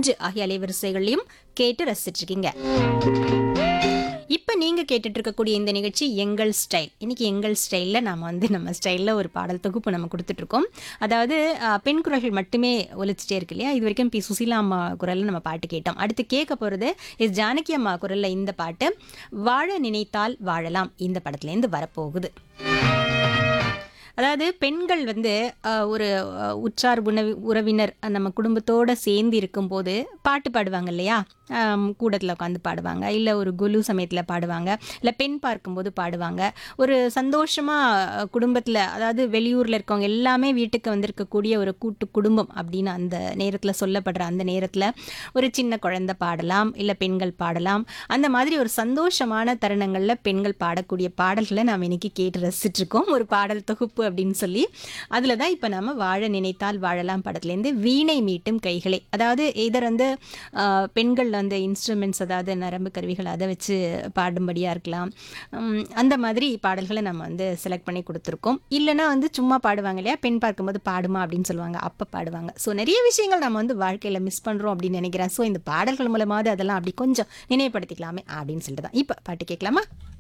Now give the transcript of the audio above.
ஒன்று ஆகிய அலைவரிசைகளையும் கேட்டு ரசிச்சிட்டு இருக்கீங்க இப்போ நீங்கள் கேட்டுட்டு இருக்கக்கூடிய இந்த நிகழ்ச்சி எங்கள் ஸ்டைல் இன்னைக்கு எங்கள் ஸ்டைலில் நாம் வந்து நம்ம ஸ்டைலில் ஒரு பாடல் தொகுப்பு நம்ம கொடுத்துட்ருக்கோம் அதாவது அஹ், பெண் குரல்கள் மட்டுமே ஒலிச்சிட்டே இருக்கு இல்லையா இது வரைக்கும் பி சுசீலா அம்மா குரலில் நம்ம பாட்டு கேட்டோம் அடுத்து கேட்க போகிறது எஸ் ஜானகி அம்மா குரலில் இந்த பாட்டு வாழ நினைத்தால் வாழலாம் இந்த படத்துலேருந்து வரப்போகுது அதாவது பெண்கள் வந்து அஹ், ஒரு அஹ், உற்றார் உணவி உறவினர் அஹ், நம்ம குடும்பத்தோட சேர்ந்து இருக்கும்போது பாட்டு பாடுவாங்க இல்லையா கூடத்தில் உட்காந்து பாடுவாங்க இல்லை ஒரு குலு சமயத்தில் பாடுவாங்க இல்லை பெண் பார்க்கும்போது பாடுவாங்க ஒரு சந்தோஷமாக குடும்பத்தில் அதாவது வெளியூரில் இருக்கவங்க எல்லாமே வீட்டுக்கு வந்திருக்கக்கூடிய ஒரு கூட்டு குடும்பம் அப்படின்னு அந்த நேரத்தில் சொல்லப்படுற அந்த நேரத்தில் ஒரு சின்ன குழந்தை பாடலாம் இல்லை பெண்கள் பாடலாம் அந்த மாதிரி ஒரு சந்தோஷமான தருணங்களில் பெண்கள் பாடக்கூடிய பாடல்களை நாம் இன்னைக்கு கேட்டு ரசிச்சுட்டு இருக்கோம் ஒரு பாடல் தொகுப்பு அப்படின்னு சொல்லி அதில் தான் இப்போ நம்ம வாழ நினைத்தால் வாழலாம் படத்துலேருந்து வீணை மீட்டும் கைகளை அதாவது இதர் வந்து ஆஹ், பெண்கள் அந்த இன்ஸ்ட்ருமெண்ட்ஸ் அதாவது நரம்பு கருவிகள் அதை வச்சு பாடும்படியாக இருக்கலாம் உம், அந்த மாதிரி பாடல்களை நம்ம வந்து செலக்ட் பண்ணி கொடுத்துருக்கோம் இல்லைன்னா வந்து சும்மா பாடுவாங்க இல்லையா பெண் பார்க்கும்போது பாடுமா அப்படின்னு சொல்லுவாங்க அப்போ பாடுவாங்க ஸோ நிறைய விஷயங்கள் நம்ம வந்து வாழ்க்கையில் மிஸ் பண்ணுறோம் அப்படின்னு நினைக்கிறேன் ஸோ இந்த பாடல்கள் மூலமாவது அதெல்லாம் அப்படி கொஞ்சம் நினைவுபடுத்திக்கலாமே அப்படின்னு சொல்லிட்டு தான் இப்போ பாட்டு கேட்கலாமா